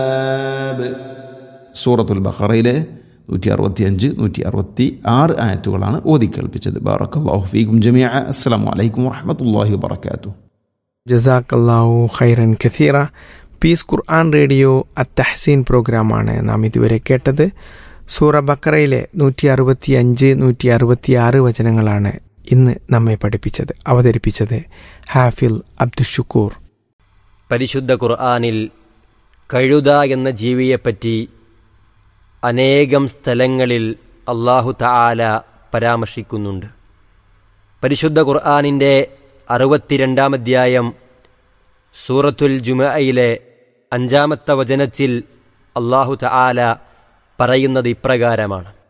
സൂറത്തുൽ ബഖറയിലെ നൂറ്റി അറുപത്തി അഞ്ച് നൂറ്റി അറുപത്തി ആറ് ആയത്തുകളാണ് ഓതി കേൾപ്പിച്ചത് ബാറക്കല്ലാഹു ഫീക്കും ജമിയ അസ്സലാമു അലൈക്കും വറഹമത്തല്ലാഹി വബർക്കാത്തു ജസാക്കല്ലാഹു ഖൈറൻ ഖസീറ പീസ് ഖുർആൻ റേഡിയോ അത്തഹസീൻ പ്രോഗ്രാമാണ് നാം ഇതുവരെ കേട്ടത് സൂറ ബക്കറയിലെ നൂറ്റി അറുപത്തി അഞ്ച് നൂറ്റി അറുപത്തി ആറ് വചനങ്ങളാണ് ഇന്ന് നമ്മെ പഠിപ്പിച്ചത് അവതരിപ്പിച്ചത് ഹാഫിൽ അബ്ദുഷുക്കൂർ പരിശുദ്ധ ഖുർആാനിൽ കഴുത എന്ന ജീവിയെപ്പറ്റി അനേകം സ്ഥലങ്ങളിൽ അള്ളാഹു തആല പരാമർശിക്കുന്നുണ്ട് പരിശുദ്ധ ഖുർആാനിൻ്റെ അറുപത്തിരണ്ടാം അധ്യായം സൂറത്തുൽ ജുമയിലെ അഞ്ചാമത്തെ വചനത്തിൽ അള്ളാഹു തആല പറയുന്നത് ഇപ്രകാരമാണ്